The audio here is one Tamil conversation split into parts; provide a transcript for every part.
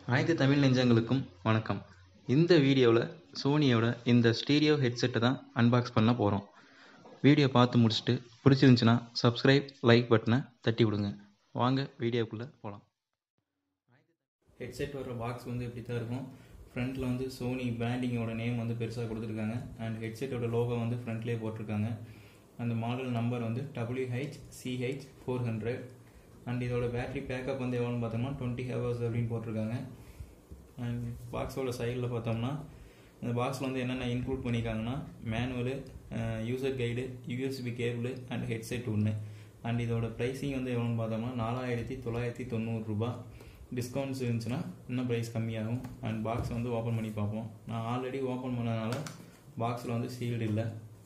அனைத்து தமிழ் நெஞ்சங்களுக்கும் வணக்கம் இந்த வீடியோவில் சோனியோட இந்த ஸ்டீரியோ ஹெட்செட்டை தான் அன்பாக்ஸ் பண்ண போகிறோம் வீடியோ பார்த்து முடிச்சுட்டு பிடிச்சிருந்துச்சுன்னா சப்ஸ்கிரைப் லைக் பட்டனை தட்டி விடுங்க வாங்க வீடியோக்குள்ளே போகலாம் ஹெட்செட் வர பாக்ஸ் வந்து இப்படி தான் இருக்கும் ஃப்ரண்ட்டில் வந்து சோனி பிராண்டிங்கோட நேம் வந்து பெருசாக கொடுத்துருக்காங்க அண்ட் ஹெட்செட்டோட லோகோ வந்து ஃப்ரண்ட்லேயே போட்டிருக்காங்க அந்த மாடல் நம்பர் வந்து WH CH four hundred and இதோட பேட்டரி பேக்கப் வந்து எவ்வளோன்னு பார்த்தோம்னா டுவெண்ட்டி ஹவர்ஸ் அப்படின்னு போட்டிருக்காங்க அண்ட் பாக்ஸோட சைடில் பார்த்தோம்னா இந்த பாக்ஸில் வந்து என்னென்ன இன்க்ளூட் பண்ணியிருக்காங்கன்னா manual user guide USB cable and headset ஒன்று அண்ட் இதோட ப்ரைஸிங் வந்து எவ்வளோன்னு பார்த்தோம்னா நாலாயிரத்தி தொள்ளாயிரத்தி தொண்ணூறுரூபா டிஸ்கவுண்ட்ஸ் இருந்துச்சுன்னா இன்னும் ப்ரைஸ் கம்மியாகும் அண்ட் பாக்ஸ் வந்து ஓப்பன் பண்ணி பார்ப்போம் நான் ஆல்ரெடி ஓப்பன் பண்ணதுனால பாக்ஸில் வந்து சீல்டு இல்லை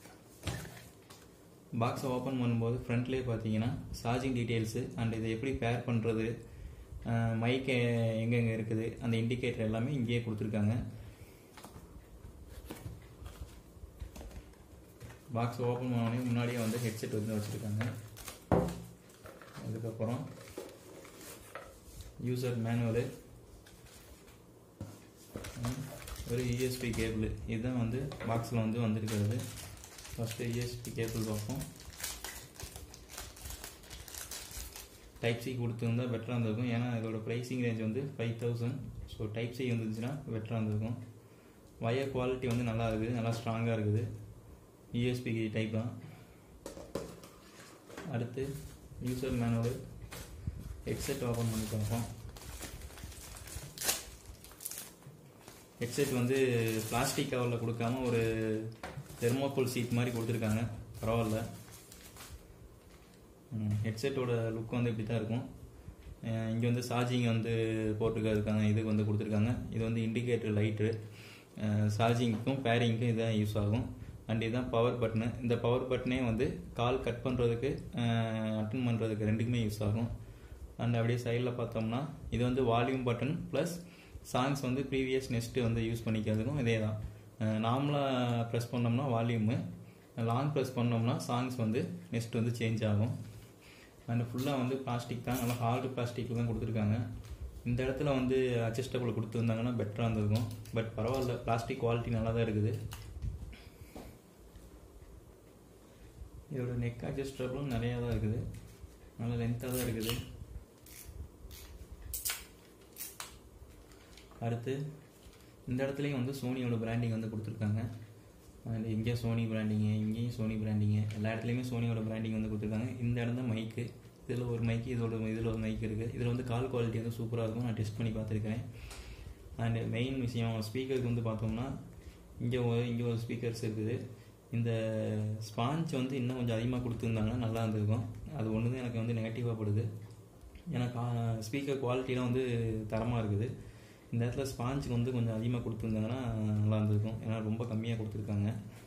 பாக்ஸை ஓப்பன் பண்ணும்போது ஃப்ரண்ட்லேயே பார்த்தீங்கன்னா சார்ஜிங் டீட்டெயில்ஸு அண்ட் இதை எப்படி பேர் பண்ணுறது மைக் எங்கெங்கே இருக்குது அந்த இண்டிகேட்டர் எல்லாமே இங்கேயே கொடுத்துருக்காங்க பாக்ஸ் ஓப்பன் பண்ணோடனே முன்னாடியே வந்து ஹெட்செட் வந்து வச்சுருக்காங்க அதுக்கப்புறம் யூசர் மேனுவலு ஒரு யூஎஸ்பி கேபிள் இதுதான் வந்து பாக்ஸில் வந்து வந்திருக்கிறது ஃபஸ்ட்டு யூஎஸ்பி கேபிள் பார்ப்போம் டைப் சி கொடுத்துருந்தா பெட்டராக இருந்திருக்கும் ஏன்னா இதோட ப்ரைஸிங் ரேஞ்ச் வந்து five thousand so type C வந்துச்சுன்னா பெட்டராக இருந்திருக்கும் வயர் குவாலிட்டி வந்து நல்லா இருக்குது நல்லா ஸ்ட்ராங்காக இருக்குது யூஎஸ்பி டைப் தான் அடுத்து யூசர் மேனுவல் ஹெட்செட் ஓப்பன் பண்ணி பார்ப்போம் ஹெட்செட் வந்து பிளாஸ்டிக் கவரில் கொடுக்காம ஒரு தெர்மோகோல் சீட் மாதிரி கொடுத்துருக்காங்க பரவாயில்ல ஹெட்செட்டோட லுக் வந்து இப்படி தான் இருக்கும் இங்கே வந்து சார்ஜிங் வந்து போட்டுக்கிறதுக்கான இது வந்து கொடுத்துருக்காங்க இது வந்து இண்டிகேட்டர் லைட்டு சார்ஜிங்க்கும் பேரிங்க்கும் இதுதான் யூஸ் ஆகும் அண்ட் இதுதான் பவர் பட்டனு இந்த பவர் பட்டனே வந்து கால் கட் பண்ணுறதுக்கு அட்டன் பண்ணுறதுக்கு ரெண்டுக்குமே யூஸ் ஆகும் அண்ட் அப்படியே சைடில் பார்த்தோம்னா இது வந்து வால்யூம் பட்டன் ப்ளஸ் சாங்ஸ் வந்து ப்ரீவியஸ் நெக்ஸ்ட்டு வந்து யூஸ் பண்ணிக்கிறதுக்கும் இதே தான் நார்மலாக ப்ரெஸ் பண்ணோம்னா வால்யூமு லாங் ப்ரெஸ் பண்ணோம்னா சாங்ஸ் வந்து நெக்ஸ்ட் வந்து சேஞ்ச் ஆகும் அண்ட் ஃபுல்லாக வந்து பிளாஸ்டிக் தான் நல்லா ஹார்டு பிளாஸ்டிக்கில் தான் கொடுத்துருக்காங்க இந்த இடத்துல வந்து அட்ஜஸ்டபிள் கொடுத்துருந்தாங்கன்னா பெட்டராக இருந்திருக்கும் பட் பரவாயில்ல பிளாஸ்டிக் குவாலிட்டி நல்லா தான் இருக்குது இதோட நெக் அட்ஜஸ்டபிளும் நிறையா தான் இருக்குது நல்லா லென்த்தாக தான் இருக்குது அடுத்து இந்த இடத்துலையும் வந்து சோனியோட பிராண்டிங் வந்து கொடுத்துருக்காங்க அண்ட் இங்கே சோனி பிராண்டிங்கு இங்கேயும் சோனி பிராண்டிங்கு எல்லா இடத்துலையுமே சோனியோட பிராண்டிங் வந்து கொடுத்துருக்காங்க இந்த இடம் தான் மைக்கு இதில் ஒரு மைக்கு இதோட இதில் ஒரு மைக் இருக்குது இதில் வந்து கால் குவாலிட்டி வந்து சூப்பராக இருக்கும் நான் டெஸ்ட் பண்ணி பார்த்துருக்கேன் அண்ட் மெயின் விஷயம் ஸ்பீக்கருக்கு வந்து பார்த்தோம்னா இங்கே ஒரு இங்கே ஒரு ஸ்பீக்கர்ஸ் இருக்குது இந்த ஸ்பாஞ்ச் வந்து இன்னும் கொஞ்சம் அதிகமாக கொடுத்துருந்தாங்கன்னா நல்லா இருந்திருக்கும் அது ஒன்று தான் எனக்கு வந்து நெகட்டிவாக படுது ஏன்னா ஸ்பீக்கர் குவாலிட்டிலாம் வந்து தரமாக இருக்குது இந்த இடத்துல ஸ்பாஞ்சுக்கு வந்து கொஞ்சம் அதிகமாக கொடுத்துருந்தாங்கன்னா நல்லா இருந்திருக்கும் ஏன்னா ரொம்ப கம்மியாக கொடுத்துருக்காங்க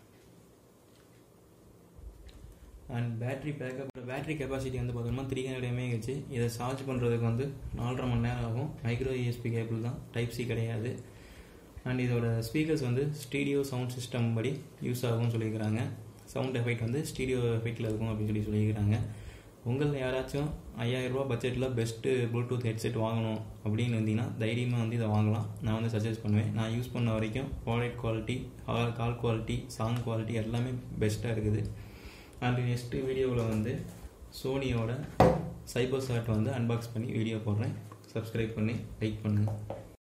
and battery backup battery capacity வந்து பார்த்தோம்னா த்ரீ ஹண்ட்ரட் எம்ஏஹெச் இதை சார்ஜ் பண்ணுறதுக்கு வந்து நாலரை மணி நேரம் ஆகும் மைக்ரோ யூஎஸ்பி கேபிள் தான் டைப் சி கிடையாது அண்ட் இதோட ஸ்பீக்கர்ஸ் வந்து ஸ்டீடியோ சவுண்ட் சிஸ்டம் படி யூஸ் ஆகும்னு சொல்லியிருக்கிறாங்க சவுண்ட் எஃபெக்ட் வந்து ஸ்டீடியோ எஃபெக்டில் இருக்கும் அப்படின்னு சொல்லி சொல்லியிருக்கிறாங்க உங்களில் யாராச்சும் ஐயாயிரரூபா பட்ஜெட்டில் பெஸ்ட்டு ப்ளூடூத் ஹெட்செட் வாங்கணும் அப்படின்னு இருந்தீங்கன்னா தைரியமாக வந்து இதை வாங்கலாம் நான் வந்து சஜஸ்ட் பண்ணுவேன் நான் யூஸ் பண்ண வரைக்கும் product quality call quality song quality எல்லாமே பெஸ்ட்டாக இருக்குது அண்ட் நெக்ஸ்ட்டு வீடியோவில் வந்து சோனியோட சைபர் சாட் வந்து அன்பாக்ஸ் பண்ணி வீடியோ போடுறேன் சப்ஸ்கிரைப் பண்ணி லைக் பண்ணுங்கள்